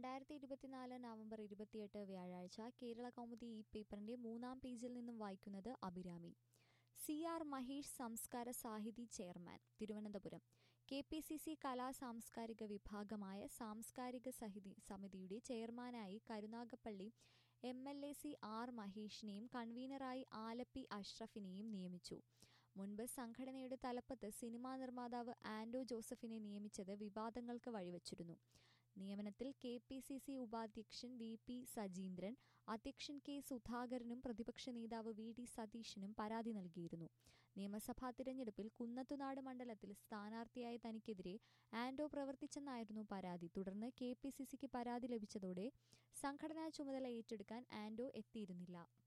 രണ്ടായിരത്തി ഇരുപത്തിനാല് നവംബർ ഇരുപത്തിയെട്ട് വ്യാഴാഴ്ച കേരള കൗമുദി ഈ പേപ്പറിന്റെ മൂന്നാം പേജിൽ നിന്നും വായിക്കുന്നത് Abhirami C R Mahesh Samskara Sahithi chairman Thiruvananthapuram K P C C കലാ സാംസ്കാരിക വിഭാഗമായ സാംസ്കാരിക സഹിതി സമിതിയുടെ ചെയർമാനായി Karunagappally M L A C R മഹേഷിനെയും കൺവീനറായി ആലപ്പി അഷ്റഫിനെയും നിയമിച്ചു മുൻപ് സംഘടനയുടെ തലപ്പത്ത് സിനിമാ നിർമ്മാതാവ് ആൻഡോ ജോസഫിനെ നിയമിച്ചത് വിവാദങ്ങൾക്ക് വഴിവച്ചിരുന്നു നിയമനത്തിൽ കെ പി സി സി ഉപാധ്യക്ഷൻ വി പി സജീന്ദ്രൻ അധ്യക്ഷൻ കെ സുധാകരനും പ്രതിപക്ഷ നേതാവ് വി ഡി സതീശനും പരാതി നൽകിയിരുന്നു നിയമസഭാ തിരഞ്ഞെടുപ്പിൽ കുന്നത്തുനാട് മണ്ഡലത്തിൽ സ്ഥാനാർത്ഥിയായ തനിക്കെതിരെ ആൻഡോ പ്രവർത്തിച്ചെന്നായിരുന്നു പരാതി തുടർന്ന് കെ പി സി സിക്ക് പരാതി ലഭിച്ചതോടെ സംഘടനാ ചുമതല ഏറ്റെടുക്കാൻ ആൻഡോ എത്തിയിരുന്നില്ല